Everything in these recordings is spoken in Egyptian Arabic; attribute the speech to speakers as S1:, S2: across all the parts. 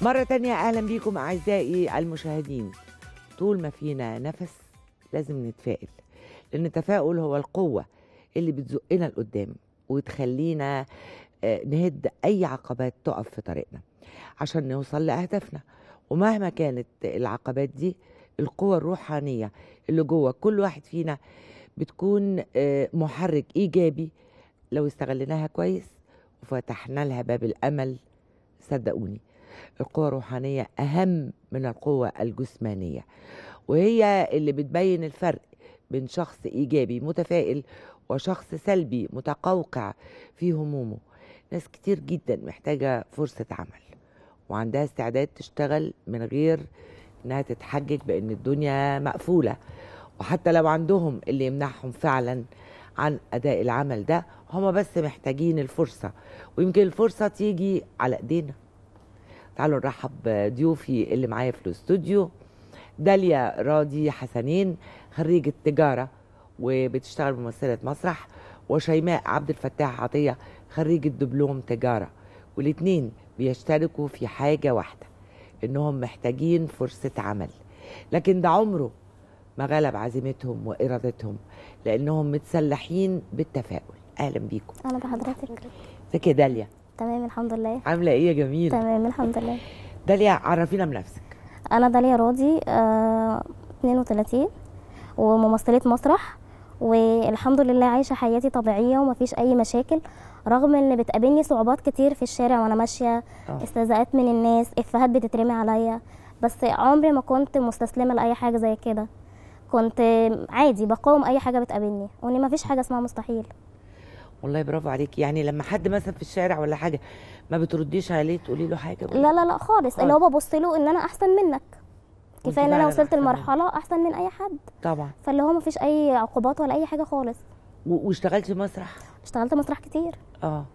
S1: مرة تانية أهلا بيكم أعزائي المشاهدين طول ما فينا نفس لازم نتفائل لأن التفاؤل هو القوة اللي بتزقنا لقدام وتخلينا آه، نهد أي عقبات تقف في طريقنا عشان نوصل لأهدافنا ومهما كانت العقبات دي القوة الروحانية اللي جوه كل واحد فينا بتكون آه، محرك إيجابي لو استغليناها كويس وفتحنا لها باب الأمل صدقوني القوة الروحانية أهم من القوة الجسمانية وهي اللي بتبين الفرق بين شخص إيجابي متفائل وشخص سلبي متقوقع في همومه ناس كتير جدا محتاجة فرصة عمل وعندها استعداد تشتغل من غير انها تتحجج بان الدنيا مقفولة وحتى لو عندهم اللي يمنعهم فعلا عن اداء العمل ده هما بس محتاجين الفرصة ويمكن الفرصة تيجي على ايدينا تعالوا نرحب بضيوفي اللي معايا في الاستوديو داليا راضي حسنين خريجة تجارة وبتشتغل ممثلة مسرح وشيماء عبد الفتاح عطية خريجة دبلوم تجارة والاتنين بيشتركوا في حاجة واحدة انهم محتاجين فرصة عمل لكن ده عمره ما غلب عزيمتهم وإرادتهم لأنهم متسلحين بالتفاؤل أهلا بيكم
S2: انا بحضرتك
S1: ازيك يا داليا
S2: تمام الحمد لله
S1: عاملة ايه يا جميلة
S2: تمام الحمد لله
S1: داليا عرفينا بنفسك
S2: انا داليا راضي آه 32 وممثله مسرح والحمد لله عايشه حياتي طبيعيه ومفيش اي مشاكل رغم ان بتقابلني صعوبات كتير في الشارع وانا ماشيه
S1: آه.
S2: استهزاءات من الناس افيهات بتترمي عليا بس عمري ما كنت مستسلمه لاي حاجه زي كده كنت عادي بقاوم اي حاجه بتقابلني وان مفيش حاجه اسمها مستحيل
S1: والله برافو عليك يعني لما حد مثلا في الشارع ولا حاجة ما بترديش عليه تقولي له حاجة
S2: لا لا لا خالص اللي هو ببص له ان انا احسن منك
S1: وانت
S2: كفايه ان انا
S1: فعلاً
S2: وصلت
S1: أحسن منه.
S2: لمرحله احسن من اي حد
S1: طبعا
S2: فاللي هو مفيش اي عقوبات ولا اي حاجه خالص
S1: و- واشتغلتي مسرح
S2: اشتغلت مسرح كتير
S1: اه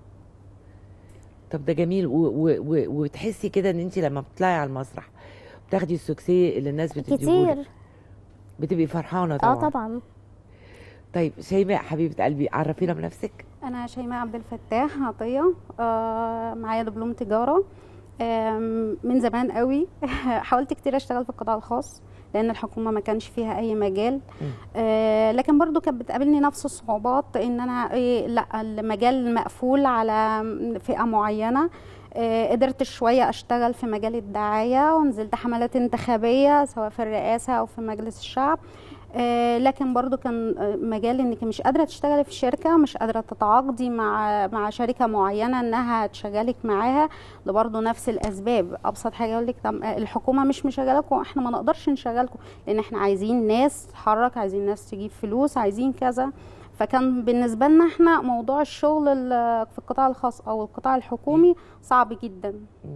S1: طب ده جميل و- و- و- وتحسي كده ان انت لما بتطلعي على المسرح بتاخدي السوكسيه اللي الناس بتديهولك
S2: كتير
S1: بتبقي فرحانه طبعا
S2: اه طبعا
S1: طيب شيماء حبيبه قلبي عرفينا بنفسك
S3: انا شيماء عبد الفتاح عطيه آه، معايا دبلوم تجاره آم، من زمان قوي حاولت كتير اشتغل في القطاع الخاص لان الحكومه ما كانش فيها اي مجال آه، لكن برضو كانت بتقابلني نفس الصعوبات ان انا إيه لا المجال مقفول على فئه معينه آه، قدرت شويه اشتغل في مجال الدعايه ونزلت حملات انتخابيه سواء في الرئاسه او في مجلس الشعب آه، لكن برضو كان آه، مجال انك مش قادره تشتغلي في شركه مش قادره تتعاقدي مع مع شركه معينه انها تشغلك معاها ده برضو نفس الاسباب ابسط حاجه يقول لك طب آه، الحكومه مش مشغلكم احنا ما نقدرش نشغلكم لان احنا عايزين ناس تتحرك عايزين ناس تجيب فلوس عايزين كذا فكان بالنسبه لنا احنا موضوع الشغل ال- في القطاع الخاص او القطاع الحكومي صعب جدا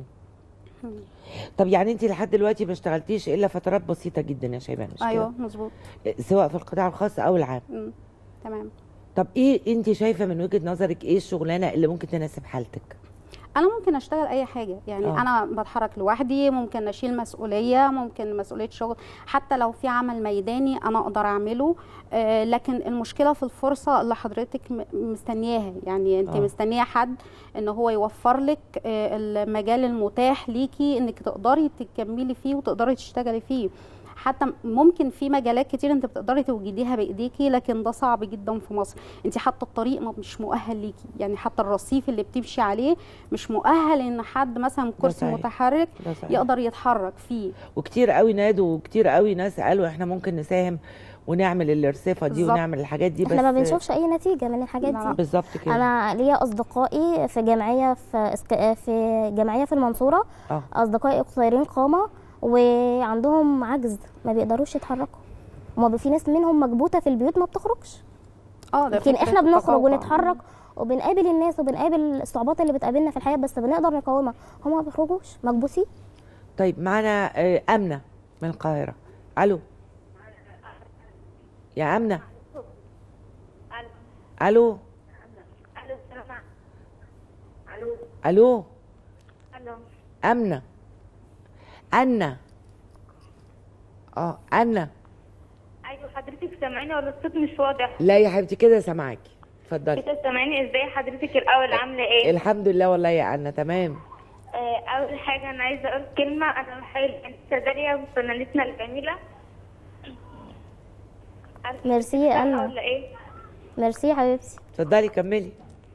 S1: طب يعني انت لحد دلوقتي ما اشتغلتيش الا فترات بسيطه جدا يا شيماء مش
S3: ايوه مظبوط
S1: كده؟ سواء في القطاع الخاص او العام
S3: مم. تمام
S1: طب ايه انت شايفه من وجهه نظرك ايه الشغلانه اللي ممكن تناسب حالتك
S3: انا ممكن اشتغل اي حاجه يعني
S1: آه.
S3: أوه. انا بتحرك لوحدي ممكن اشيل مسؤوليه ممكن مسؤوليه شغل حتى لو في عمل ميداني انا اقدر اعمله آه لكن المشكله في الفرصه اللي حضرتك م- مستنياها يعني انت
S1: آه.
S3: أوه. مستنيه حد ان هو يوفر لك آه المجال المتاح ليكي انك تقدري تكملي فيه وتقدري تشتغلي فيه حتى ممكن في مجالات كتير انت بتقدري توجديها بايديكي لكن ده صعب جدا في مصر انت حتى الطريق ما- مش مؤهل ليكي يعني حتى الرصيف اللي بتمشي عليه مش مؤهل ان حد مثلا كرسي
S1: صحيح.
S3: متحرك
S1: ده صحيح.
S3: يقدر يتحرك فيه
S1: وكتير قوي نادوا وكتير قوي ناس قالوا احنا ممكن نساهم ونعمل الارصفه دي
S3: بالظبط.
S1: ونعمل الحاجات دي بس
S2: احنا ما بنشوفش اي نتيجه من الحاجات
S3: لا.
S2: دي
S1: بالظبط كده
S2: انا ليا اصدقائي في جمعيه في اسك... في جمعيه في المنصوره
S1: اه
S2: اصدقائي قصيرين قامه وعندهم عجز ما بيقدروش يتحركوا وما في ناس منهم مكبوته في البيوت ما بتخرجش
S3: اه ده
S2: لكن
S3: فكرة
S2: احنا بنخرج
S3: التقوقع.
S2: ونتحرك وبنقابل الناس وبنقابل الصعوبات اللي بتقابلنا في الحياه بس بنقدر نقاومها هم ما بيخرجوش مكبوسين
S1: طيب معانا آه، امنه من القاهره الو يا امنه الو
S4: الو السلام الو
S1: الو
S4: الو
S1: امنه انا اه انا
S4: ايوه حضرتك سامعيني ولا الصوت مش واضح
S1: لا يا حبيبتي كده سامعاكي اتفضلي
S4: كده سامعيني ازاي حضرتك الاول عامله ايه
S1: الحمد لله والله يا انا تمام
S4: آه، اول حاجه انا عايزه اقول كلمه انا بحيي الانسه داليا وفنانتنا الجميله
S2: ميرسي يا أنا.
S4: ولا ايه
S2: ميرسي يا حبيبتي
S1: اتفضلي كملي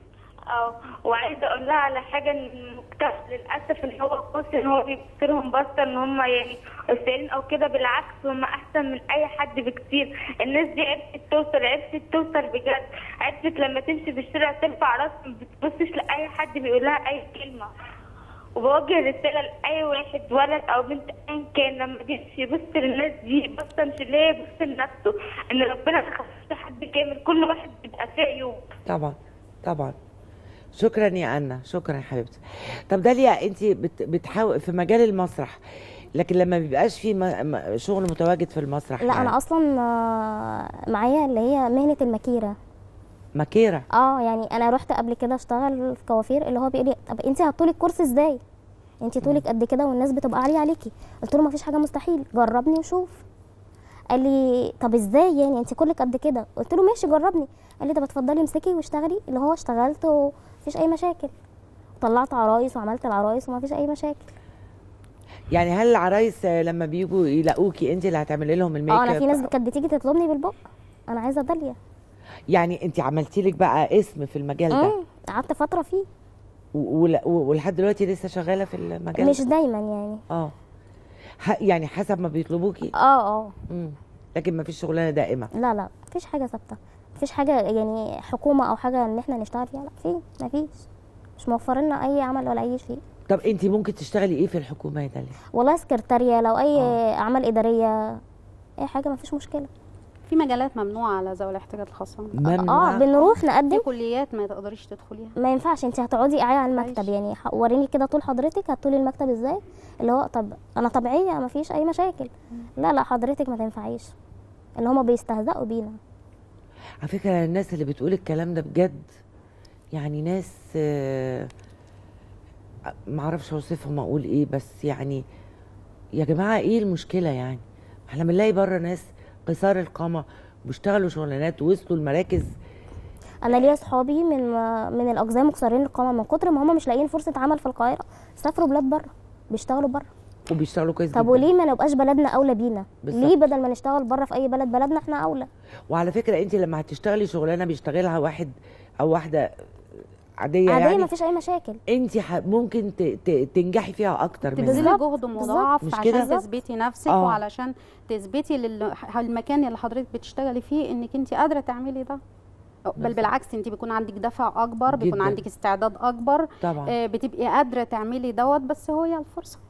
S4: اه وعايزه اقول لها على حاجه ان المجتمع للاسف ان هو بص ان هو بيبص لهم بصه ان هم يعني قصيرين او كده بالعكس هم احسن من اي حد بكتير الناس دي عرفت توصل عرفت توصل بجد عرفت لما تمشي في الشارع ترفع راسها ما بتبصش لاي حد بيقول لها اي كلمه وبوجه رسالة لأي واحد ولد أو بنت أيا كان لما يمشي يبص للناس دي بص مش اللي هي يبص لنفسه إن ربنا ما خلقش حد كامل كل واحد بيبقى فيه عيوب
S1: طبعا طبعا شكرا يا أنا شكرا يا حبيبتي طب داليا انت بت بتحاول في مجال المسرح لكن لما بيبقاش في م- م- شغل متواجد في المسرح
S2: لا انا اصلا آه، معايا اللي هي مهنه المكيره
S1: مكيرة
S2: اه يعني انا رحت قبل كده اشتغل في كوافير اللي هو بيقول لي طب انت هتطولي الكورس ازاي انت طولك قد كده والناس بتبقى عاليه عليكي قلت له مفيش حاجه مستحيل جربني وشوف قال لي طب ازاي يعني انت كلك قد كده قلت له ماشي جربني قال لي طب اتفضلي امسكي واشتغلي اللي هو اشتغلت ومفيش اي مشاكل طلعت عرايس وعملت العرايس ومفيش اي مشاكل
S1: يعني هل العرايس آه، لما بيجوا يلاقوكي انت اللي هتعملي لهم الميك
S2: اه انا في
S1: اب؟
S2: ناس كانت بتيجي تطلبني بالبق انا عايزه داليا
S1: يعني انت عملتي لك بقى اسم في المجال ده
S2: مم، قعدت فتره فيه
S1: و- ول- و- ولحد دلوقتي لسه شغاله في المجال
S2: مش
S1: ده؟
S2: دايما يعني
S1: اه ح- يعني حسب ما بيطلبوكي
S2: اه اه
S1: مم. لكن ما فيش شغلانه دائمه
S2: لا لا مفيش حاجه ثابته مفيش حاجه يعني حكومه او حاجه ان احنا نشتغل فيها لا في مفيش مش موفر لنا اي عمل ولا اي شيء
S1: طب انت ممكن تشتغلي ايه في الحكومه يا داليا
S2: والله سكرتاريه لو اي
S1: آه.
S2: اعمال اداريه اي حاجه مفيش مشكله
S3: في مجالات ممنوعه على ذوي الاحتياجات الخاصه
S1: ممنوع
S2: اه بنروح
S3: في
S2: نقدم
S3: كليات ما تقدريش تدخليها
S2: ما ينفعش انت هتقعدي قاعده على المكتب
S3: عايش.
S2: يعني ح- وريني كده طول حضرتك هتطولي المكتب ازاي اللي هو طب انا طبيعيه مفيش اي مشاكل لا لا حضرتك ما تنفعيش اللي هما بيستهزئوا بينا
S1: على فكره الناس اللي بتقول الكلام ده بجد يعني ناس آه، ما اعرفش اوصفهم اقول ايه بس يعني يا جماعه ايه المشكله يعني احنا بنلاقي بره ناس قصار القامه بيشتغلوا شغلانات ووصلوا المراكز
S2: انا ليا صحابي من من الاقزام مكسرين القامه من كتر ما هم مش لاقيين فرصه عمل في القاهره سافروا بلاد بره بيشتغلوا بره
S1: وبيشتغلوا كويس
S2: طب
S1: جدا
S2: وليه ما نبقاش بلدنا اولى بينا
S1: بالظبط.
S2: ليه بدل ما نشتغل بره في اي بلد بلدنا احنا اولى
S1: وعلى فكره انت لما هتشتغلي شغلانه بيشتغلها واحد او واحده عاديه,
S2: عاديه
S1: يعني
S2: ما فيش اي مشاكل
S1: انت ح- ممكن ت- ت- تنجحي فيها اكتر منها
S3: تبذلي
S2: بالظبط،
S3: جهد
S2: بالظبط.
S3: مضاعف
S1: مش
S3: عشان
S1: كده؟
S3: تثبتي نفسك
S1: آه.
S3: وعلشان تثبتي لل- المكان اللي حضرتك بتشتغلي فيه انك انت قادره تعملي ده بل
S1: بالظبط.
S3: بالعكس انت بيكون عندك دفع اكبر بيكون
S1: جداً.
S3: عندك استعداد اكبر
S1: طبعا
S3: آه، بتبقي قادره تعملي دوت بس هو هي الفرصه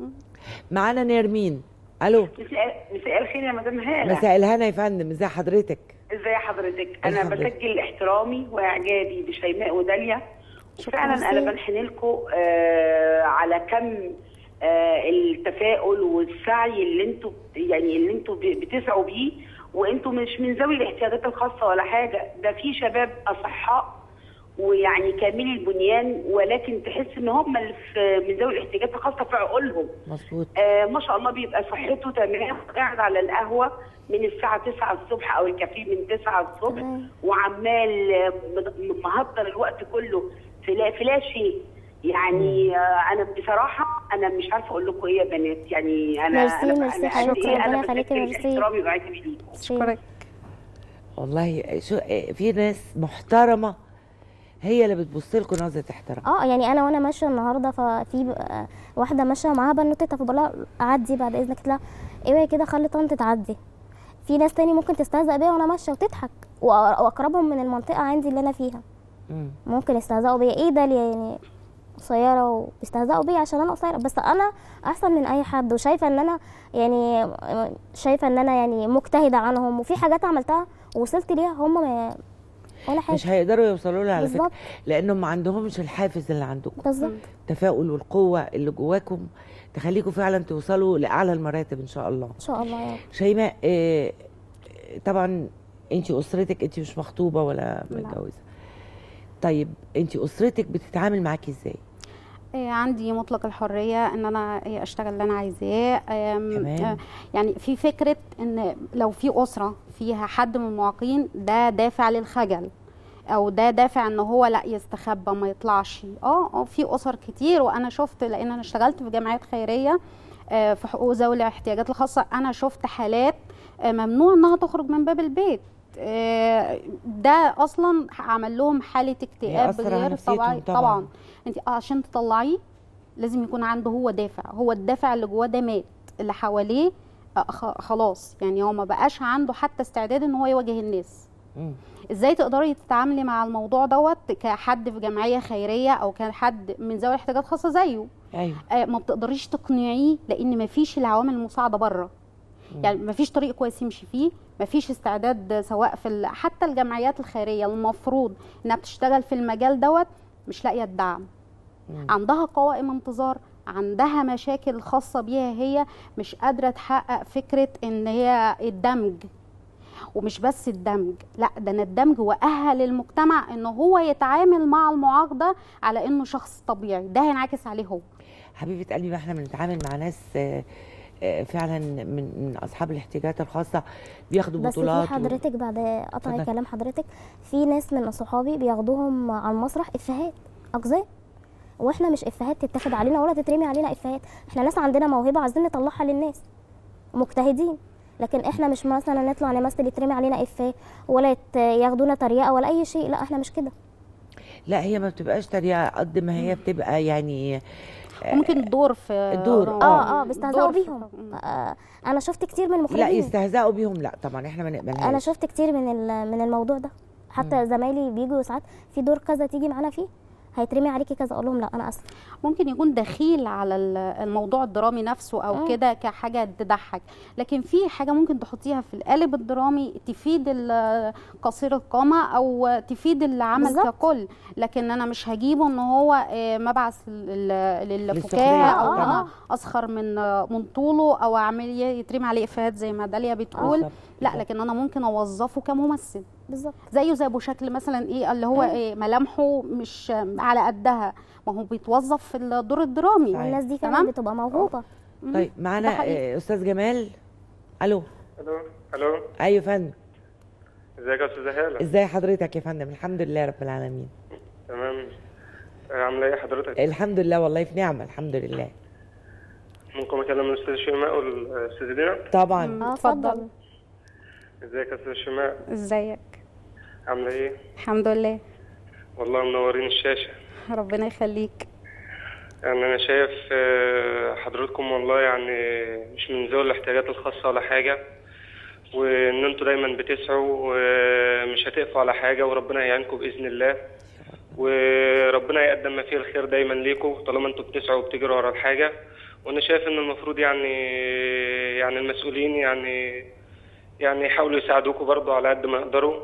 S1: معانا نيرمين الو
S5: مساء مساء الخير يا مدام هاله
S1: مساء الهنا يا فندم ازي حضرتك
S5: ازي حضرتك انا
S1: الحمد لله.
S5: بسجل احترامي واعجابي بشيماء وداليا
S2: شكراً
S5: فعلا انا
S2: ميرسي.
S5: بنحن لكم آه على كم آه التفاؤل والسعي اللي انتوا يعني اللي انتوا ب- بتسعوا بيه وانتوا مش من ذوي الاحتياجات الخاصه ولا حاجه ده في شباب اصحاء ويعني كاملي البنيان ولكن تحس ان هم اللي في- من ذوي الاحتياجات الخاصه في عقولهم
S1: مظبوط
S5: آه ما شاء الله بيبقى صحته تمام قاعد على القهوه من الساعه 9 الصبح او الكافيه من 9 الصبح
S2: تمام.
S5: وعمال آه، م- مهدر الوقت كله في لا, في لا شيء يعني آه انا بصراحه انا مش عارفه اقول لكم ايه يا بنات يعني انا
S2: ميرسي،
S5: انا
S2: ميرسي
S5: انا
S2: حبيبتي،
S5: قد ايه
S2: ربنا
S5: انا
S2: يخليكي،
S5: بسجل
S2: ميرسي.
S5: احترامي وعتبي ليكم
S3: اشكرك
S1: والله شو في ناس محترمه هي اللي بتبص لكم نظره احترام
S2: اه يعني انا وانا ماشيه النهارده ففي ب- آه، واحده ماشيه معاها بنوتتها فبقول لها اعدي بعد اذنك قلت لها ايوه كده خلي طنط تعدي في ناس تاني ممكن تستهزأ بيا وانا ماشيه وتضحك وأ- واقربهم من المنطقه عندي اللي انا فيها
S1: مم.
S2: ممكن يستهزئوا بيا ايه ده اللي يعني قصيره وبيستهزئوا بيا عشان انا قصيره بس انا احسن من اي حد وشايفه ان انا يعني شايفه ان انا يعني مجتهده عنهم وفي حاجات عملتها ووصلت ليها هم ما ولا حاجه
S1: مش هيقدروا يوصلوا لها على فكره
S2: بالظبط
S1: لانهم ما عندهمش الحافز اللي عندكم
S2: بالظبط
S1: التفاؤل والقوه اللي جواكم تخليكم فعلا توصلوا لاعلى المراتب ان شاء الله
S2: ان شاء الله يا رب
S1: شيماء آه، طبعا انت اسرتك انت مش مخطوبه ولا
S3: لا.
S1: متجوزه طيب انت اسرتك بتتعامل معاكي ازاي
S3: آه، عندي مطلق الحريه ان انا آه، اشتغل اللي انا عايزاه آم،
S1: كمان.
S3: آه، يعني في فكره ان لو في اسره فيها حد من المعاقين ده دافع للخجل او ده دافع ان هو لا يستخبى ما يطلعش اه اه في اسر كتير وانا شفت لان انا اشتغلت في جمعيات خيريه آه، في حقوق ذوي الاحتياجات الخاصه انا شفت حالات آه، ممنوع انها تخرج من باب البيت آه، ده اصلا عمل لهم حاله اكتئاب
S1: يأثر على
S3: غير
S1: نفسيتهم
S3: طبيعي
S1: طبعاً.
S3: طبعا انت عشان تطلعيه لازم يكون عنده هو دافع هو الدافع اللي جواه ده مات اللي حواليه آه، خ- خلاص يعني هو ما بقاش عنده حتى استعداد ان هو يواجه الناس
S1: مم.
S3: ازاي تقدري تتعاملي مع الموضوع دوت كحد في جمعيه خيريه او كحد من ذوي الاحتياجات الخاصه زيه
S1: ايوه
S3: آه، ما بتقدريش تقنعيه لان ما فيش العوامل المساعده بره يعني ما فيش طريق كويس يمشي فيه ما فيش استعداد سواء في ال- حتى الجمعيات الخيريه المفروض انها بتشتغل في المجال دوت مش لاقيه الدعم
S1: مم.
S3: عندها قوائم انتظار عندها مشاكل خاصه بيها هي مش قادره تحقق فكره ان هي الدمج ومش بس الدمج لا ده انا الدمج واهل المجتمع ان هو يتعامل مع المعاق ده على انه شخص طبيعي ده هينعكس عليه هو
S1: حبيبه قلبي ما احنا بنتعامل مع ناس آه، آه، فعلا من من اصحاب الاحتياجات الخاصه بياخدوا
S2: بس في
S1: بطولات و-
S2: حضرتك بعد قطع
S1: اتفضل.
S2: كلام حضرتك في ناس من صحابي بياخدوهم على المسرح افيهات اقزام واحنا مش افيهات تتاخد علينا ولا تترمي علينا افيهات احنا ناس عندنا موهبه عايزين نطلعها للناس مجتهدين لكن احنا مش مثلا نطلع نمثل يترمي علينا افيه ولا يت- ياخدونا تريقه ولا اي شيء لا احنا مش كده
S1: لا هي ما بتبقاش تريقه قد ما هي بتبقى يعني
S3: ممكن الدور في
S1: الدور،
S2: اه اه بيستهزئوا
S3: دور في-
S2: بيهم
S3: مم.
S2: آه انا شفت كتير من
S1: لا
S2: المخرجين
S1: يستهزئوا بيهم لا طبعا احنا ما نقبلهاش
S2: انا شفت كتير من ال- من الموضوع ده حتى زمايلي بيجوا ساعات في دور كذا تيجي معانا فيه هيترمي عليكي كذا اقول لهم لا انا اسف
S3: ممكن يكون دخيل على ال- الموضوع الدرامي نفسه او
S2: مم.
S3: كده كحاجه تضحك لكن في حاجه ممكن تحطيها في القالب الدرامي تفيد ال- قصير القامه او تفيد العمل
S2: بالظبط.
S3: ككل لكن انا مش هجيبه ان هو آه، مبعث لل- للفكاهه
S1: للسخرية
S3: او
S2: طبعاً.
S3: انا اسخر من من طوله او اعمل يترمي عليه افيهات زي ما داليا بتقول
S1: بالظبط،
S3: لا
S1: بالظبط.
S3: لكن انا ممكن اوظفه كممثل
S2: بالظبط
S3: زيه زي ابو شكل مثلا ايه اللي هو إيه ملامحه مش على قدها ما هو بيتوظف في الدور الدرامي
S1: صحيح.
S2: والناس دي فعلا
S3: تمام.
S2: بتبقى موهوبه
S3: مم.
S1: طيب
S3: ده
S1: معانا
S3: حقيقي.
S1: آه، استاذ جمال الو
S6: الو الو
S1: ايوه يا فندم
S6: ازيك يا استاذه هاله
S1: ازاي حضرتك يا فندم الحمد لله رب العالمين
S6: تمام آه، عامله ايه حضرتك
S1: الحمد لله والله في نعمه الحمد لله
S6: ممكن اكلم الاستاذ شيماء والاستاذ دينا
S1: طبعا
S3: مم.
S2: اه
S3: اتفضل.
S2: اتفضل
S6: ازيك يا استاذ شيماء
S3: ازيك
S6: عامله ايه
S3: الحمد لله
S6: والله منورين الشاشه
S3: ربنا يخليك
S6: يعني انا شايف آه، حضرتكم والله يعني مش من ذوي الاحتياجات الخاصه ولا حاجه وان انتوا دايما بتسعوا ومش هتقفوا على حاجه وربنا هيعينكم باذن الله وربنا يقدم ما فيه الخير دايما ليكم طالما انتوا بتسعوا وبتجروا ورا الحاجه وانا شايف ان المفروض يعني يعني المسؤولين يعني يعني يحاولوا يساعدوكم برضو على قد ما يقدروا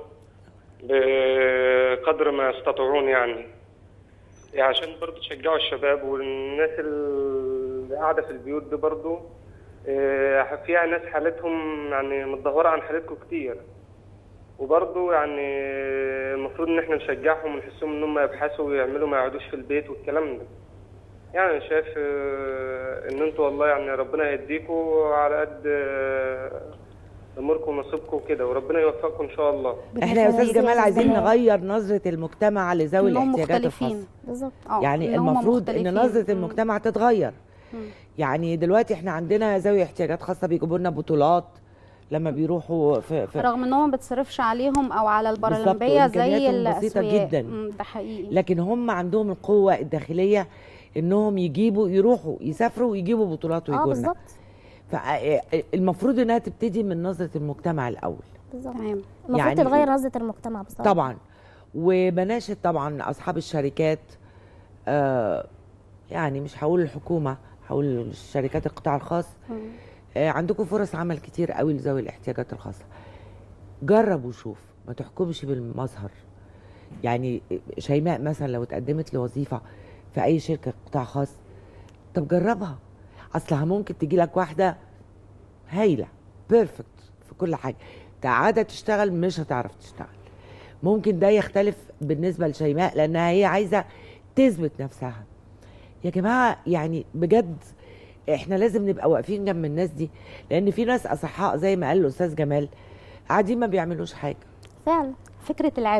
S6: بقدر ما يستطيعون يعني يعني عشان برضو تشجعوا الشباب والناس اللي قاعدة في البيوت دي برضو آه، فيها ناس حالتهم يعني متدهورة عن حالتكم كتير وبرضو يعني المفروض ان احنا نشجعهم ونحسهم ان هم يبحثوا ويعملوا ما يقعدوش في البيت والكلام ده يعني أنا شايف آه، ان انتوا والله يعني ربنا يهديكوا على قد آه، اموركم ونصيبكم وكده وربنا يوفقكم ان شاء الله
S1: احنا يا استاذ
S2: يخليك يا
S1: جمال
S2: أستاذ
S1: عايزين
S2: جمال.
S1: نغير نظره المجتمع لذوي
S3: انهم
S1: الاحتياجات
S3: مختلفين
S1: الخاصه
S2: بالظبط
S3: اه
S1: يعني
S3: إن هم
S1: المفروض ان
S3: مختلفين.
S1: نظره
S3: مم.
S1: المجتمع تتغير
S3: مم.
S1: يعني دلوقتي احنا عندنا ذوي احتياجات خاصه بيجيبوا لنا بطولات لما بيروحوا في, في
S3: رغم ان هو ما بتصرفش عليهم او على
S1: بالظبط،
S3: البارالمبيه زي
S1: وإمكانياتهم بسيطة
S3: الاسوياء
S1: جداً.
S3: مم، ده حقيقي
S1: لكن هم عندهم القوه الداخليه انهم يجيبوا يروحوا يسافروا ويجيبوا بطولات
S2: اه
S1: ويجوا لنا
S2: بالظبط
S1: فالمفروض انها تبتدي من نظره المجتمع الاول
S2: بالظبط
S3: تمام
S2: المفروض
S1: يعني-
S2: تتغير نظره المجتمع بصراحه
S1: طبعا وبناشد طبعا اصحاب الشركات آه يعني مش هقول الحكومه هقول شركات القطاع الخاص
S3: مم.
S1: آه عندكم فرص عمل كتير قوي لذوي الاحتياجات الخاصه جرب وشوف ما تحكمش بالمظهر يعني شيماء مثلا لو اتقدمت لوظيفه في اي شركه قطاع خاص طب جربها اصلها ممكن تجي لك واحده هايله بيرفكت في كل حاجه قاعده تشتغل مش هتعرف تشتغل ممكن ده يختلف بالنسبه لشيماء لانها هي عايزه تثبت نفسها يا جماعه يعني بجد احنا لازم نبقى واقفين جنب الناس دي لان في ناس اصحاء زي ما قال الاستاذ جمال قاعدين ما بيعملوش حاجه
S2: فعلا
S3: فكره العبء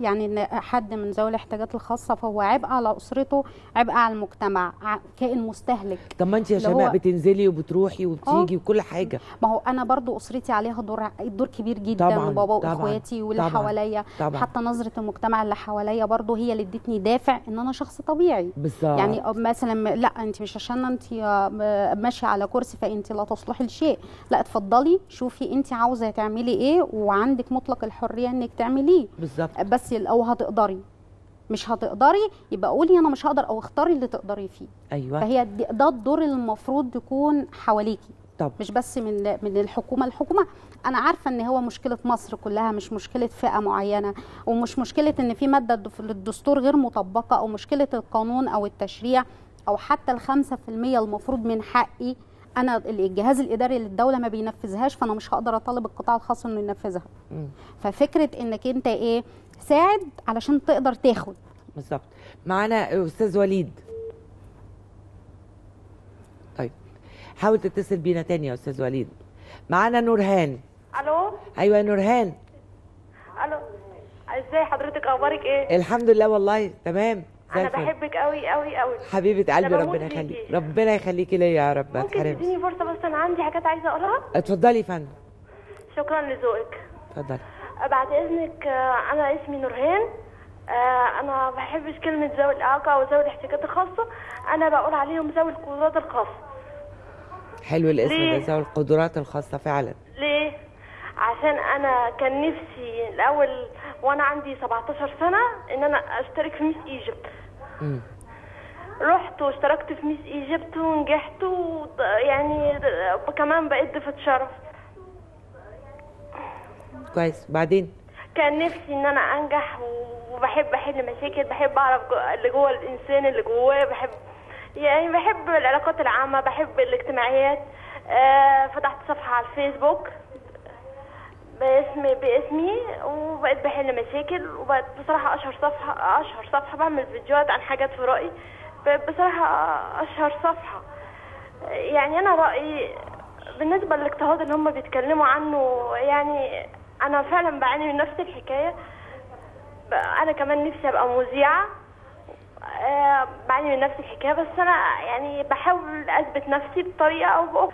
S3: يعني ان حد من ذوي الاحتياجات الخاصه فهو عبء على اسرته عبء على المجتمع ع- كائن مستهلك
S1: طب ما انت يا
S3: اللي
S1: شيماء
S3: هو-
S1: بتنزلي وبتروحي وبتيجي وكل حاجه
S3: ما هو انا برضو اسرتي عليها دور دور كبير جدا
S1: طبعاً،
S3: وبابا
S1: طبعاً،
S3: واخواتي واللي
S1: طبعاً،
S3: حواليا
S1: طبعا
S3: حتى نظره المجتمع اللي حواليا برضو هي اللي ادتني دافع ان انا شخص طبيعي
S1: بالظبط
S3: يعني مثلا لا انت مش عشان انت ماشيه على كرسي فانت لا تصلحي لشيء لا اتفضلي شوفي انت عاوزه تعملي ايه وعندك مطلق الحريه انك تعمليه
S1: بالظبط
S3: بس لو هتقدري مش هتقدري يبقى قولي انا مش هقدر او اختاري اللي تقدري فيه
S1: ايوه
S3: فهي دي- ده الدور اللي المفروض يكون حواليكي
S1: طب
S3: مش بس من من الحكومه الحكومه انا عارفه ان هو مشكله مصر كلها مش مشكله فئه معينه ومش مشكله ان في ماده د- في الدستور غير مطبقه او مشكله القانون او التشريع او حتى الخمسة في المية المفروض من حقي انا الجهاز الاداري للدوله ما بينفذهاش فانا مش هقدر اطالب القطاع الخاص انه ينفذها
S1: مم.
S3: ففكره انك انت ايه ساعد علشان تقدر تاخد
S1: بالظبط معانا استاذ وليد طيب حاول تتصل بينا تاني يا استاذ وليد معانا نورهان
S7: الو
S1: ايوه يا نورهان
S7: الو ازاي حضرتك اخبارك ايه
S1: الحمد لله والله تمام زي
S7: انا
S1: الفل.
S7: بحبك قوي قوي قوي
S1: حبيبه قلبي
S7: أنا بموت
S1: ربنا
S7: فيكي.
S1: يخليك ربنا يخليكي ليا يا رب ما
S7: ممكن
S1: تحرمش
S7: تديني فرصه بس انا عندي حاجات عايزه اقولها
S1: اتفضلي يا فندم
S7: شكرا لذوقك
S1: اتفضلي
S7: بعد اذنك آه، انا اسمي نورهان آه، انا ما بحبش كلمه ذوي الاعاقه او ذوي الاحتياجات الخاصه انا بقول عليهم ذوي القدرات الخاصه
S1: حلو الاسم
S7: ليه؟
S1: ده ذوي القدرات الخاصه فعلا
S7: ليه عشان انا كان نفسي الاول وانا عندي 17 سنه ان انا اشترك في ميس ايجيبت
S1: مم.
S7: رحت واشتركت في ميس ايجيبت ونجحت و يعني كمان بقيت ضيفة شرف
S1: كويس بعدين
S7: كان نفسي ان انا انجح وبحب احل مشاكل بحب اعرف جو- اللي جوه الانسان اللي جواه بحب يعني بحب العلاقات العامة بحب الاجتماعيات آه فتحت صفحة على الفيسبوك باسم باسمي وبقيت بحل مشاكل وبقيت بصراحة اشهر صفحة اشهر صفحة بعمل فيديوهات عن حاجات في رأيي بقيت بصراحة اشهر صفحة يعني انا رأيي بالنسبة للاضطهاد اللي هم بيتكلموا عنه يعني انا فعلا بعاني من نفس الحكاية ب- انا كمان نفسي ابقى مذيعة آه، بعاني من نفس الحكاية بس انا يعني بحاول اثبت نفسي بطريقة او باخرى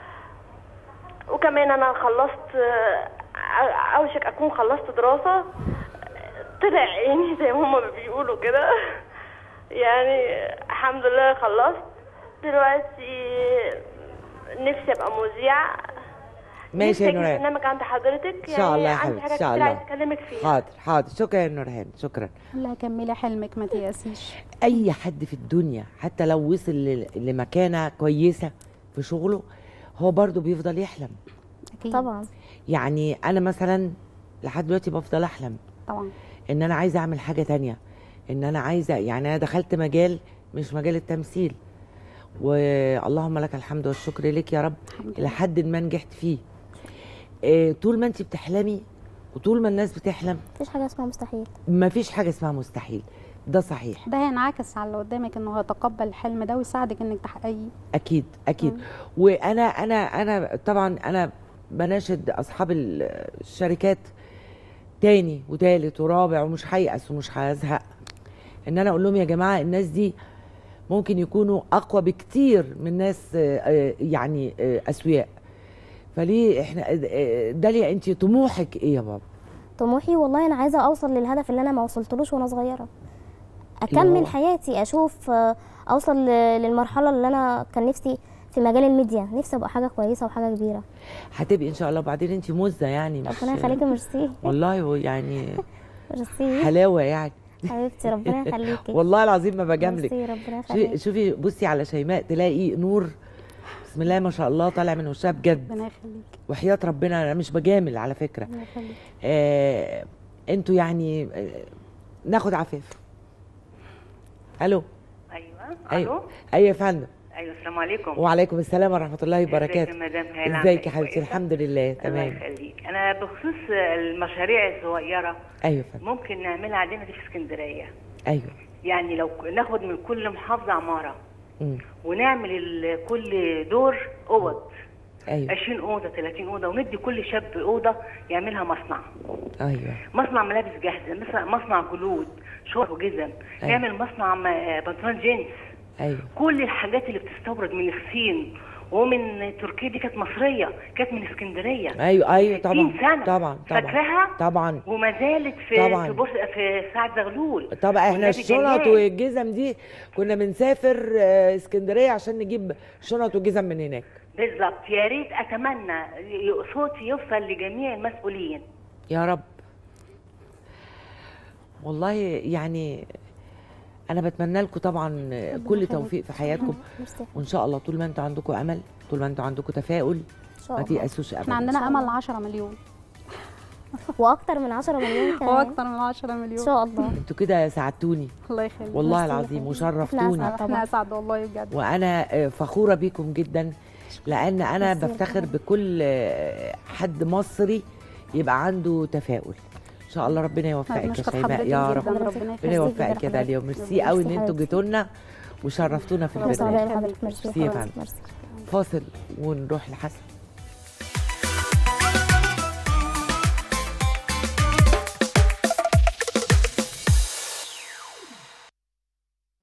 S7: وكمان انا خلصت آه، اوشك اكون خلصت دراسة طلع عيني زي ما هما بيقولوا كده يعني الحمد لله خلصت دلوقتي نفسي ابقى مذيعة
S1: ماشي يا
S7: نفسي أجي
S1: نورهان
S7: برنامج عند حضرتك
S1: إن شاء الله يا
S7: عندي
S1: حبيبتي،
S7: حاجات
S1: إن شاء
S7: كتير
S1: الله.
S7: عايزة اكلمك فيها
S1: حاضر حاضر شكرا يا نورهان شكرا
S3: لا كملي حلمك ما تيأسيش
S1: اي حد في الدنيا حتى لو وصل ل- لمكانه كويسه في شغله هو برضه بيفضل يحلم
S3: اكيد
S2: طبعا
S1: يعني انا مثلا لحد دلوقتي بفضل احلم
S3: طبعا
S1: ان انا عايزه اعمل حاجه تانية ان انا عايزه يعني انا دخلت مجال مش مجال التمثيل واللهم لك الحمد والشكر لك يا رب
S3: الحمد لله.
S1: لحد ما نجحت فيه إيه طول ما انت بتحلمي وطول ما الناس بتحلم
S2: مفيش حاجه اسمها مستحيل
S1: ما فيش حاجه اسمها مستحيل ده صحيح
S3: ده هينعكس على اللي قدامك انه هيتقبل الحلم ده ويساعدك انك تحققيه
S1: اكيد اكيد
S3: مم.
S1: وانا انا انا طبعا انا بناشد اصحاب ال- الشركات تاني وتالت ورابع ومش هيأس ومش هزهق ان انا اقول لهم يا جماعه الناس دي ممكن يكونوا اقوى بكتير من ناس آه، آه، يعني آه، اسوياء فليه احنا آه، داليا انت طموحك ايه يا بابا
S2: طموحي والله انا عايزه اوصل للهدف اللي انا ما وصلتلوش وانا صغيره
S1: اللي هو؟
S2: اكمل حياتي اشوف آه، اوصل ل- للمرحله اللي انا كان نفسي في مجال الميديا نفسي ابقى حاجه كويسه وحاجه كبيره
S1: هتبقي ان شاء الله وبعدين انت مزه يعني مش
S2: ربنا يخليكي ميرسي
S1: والله هو يعني
S2: ميرسي
S1: حلاوه يعني
S2: حبيبتي ربنا يخليكي
S1: والله العظيم ما بجاملك
S2: ميرسي ربنا
S1: شوفي
S2: يخليكي
S1: شوفي بصي على شيماء تلاقي نور بسم الله ما شاء الله طالع من وشها بجد
S3: ربنا يخليك
S1: وحياة ربنا انا مش بجامل على فكره
S3: ربنا يخليك
S1: آه انتوا يعني آه ناخد عفاف الو
S8: ايوه
S1: ايوه
S8: الو
S1: ايوه يا فندم
S8: ايوه السلام عليكم
S1: وعليكم السلام ورحمه الله
S8: ازيك
S1: وبركاته
S8: يا مدام هاله
S1: ازيك يا
S8: عاملة
S1: حبيبتي
S8: إيه؟
S1: الحمد لله
S8: الله
S1: تمام
S8: يخليك انا بخصوص المشاريع الصغيره
S1: ايوه يا فندم
S8: ممكن نعملها عندنا في اسكندريه
S1: ايوه
S8: يعني لو ناخد من كل محافظه عماره
S1: مم.
S8: ونعمل ال- كل دور اوض
S1: ايوه
S8: 20 اوضه 30 اوضه وندي كل شاب اوضه يعملها مصنع
S1: ايوه
S8: مصنع ملابس جاهزه مثلا مصنع جلود شورت وجزم
S1: أيوة.
S8: نعمل مصنع م- بنطلون جينز
S1: ايوه
S8: كل الحاجات اللي بتستورد من الصين ومن تركيا دي كانت مصريه كانت من اسكندريه
S1: ايوه ايوه
S8: 60
S1: طبعا
S8: سنه
S1: طبعا طبعا
S8: فاكراها
S1: طبعا
S8: وما زالت في
S1: طبعاً.
S8: في, بورس في سعد زغلول
S1: طبعا احنا
S8: والنبي
S1: الشنط
S8: جنان.
S1: والجزم دي كنا بنسافر آه، اسكندريه عشان نجيب شنط وجزم من هناك
S8: بالظبط يا ريت اتمنى ي- صوتي يوصل لجميع المسؤولين
S1: يا رب والله يعني انا بتمنى لكم طبعا كل
S2: يخليك.
S1: توفيق في حياتكم
S2: ميرسي.
S1: وان شاء الله طول ما انتوا عندكم امل طول ما انتوا عندكم تفاؤل
S2: ان شاء
S1: ما
S2: الله
S1: تيأسوش ابدا
S3: احنا عندنا امل 10 مليون
S2: واكتر من 10 مليون كمان
S3: واكتر من 10
S2: ان
S3: مليون
S2: شاء الله
S1: انتوا كده ساعدتوني
S3: الله يخليك
S1: والله
S2: ميرسي
S1: العظيم
S2: يا
S1: وشرفتوني
S2: إحنا أسعد.
S3: احنا اسعد والله بجد
S1: وانا آه، فخوره بيكم جدا لان انا
S2: ميرسي يا
S1: بفتخر
S2: حبيبي.
S1: بكل آه، حد مصري يبقى عنده تفاؤل ان شاء الله ربنا يوفقك يا
S3: بنشكر
S1: شيماء
S3: حضرتك
S1: يا
S3: جدا
S1: رب
S3: ربنا
S1: ربنا
S3: يخليك
S1: يوفقك كده اليوم ميرسي قوي ان
S2: ميرسي
S1: انتوا
S2: حبيبتي.
S1: جيتوا لنا وشرفتونا في
S2: ميرسي
S1: البرنامج
S2: حضرتك ميرسي
S1: ميرسي يا
S2: حبيبتي.
S1: فندم.
S2: ميرسي
S1: فاصل ونروح لحسن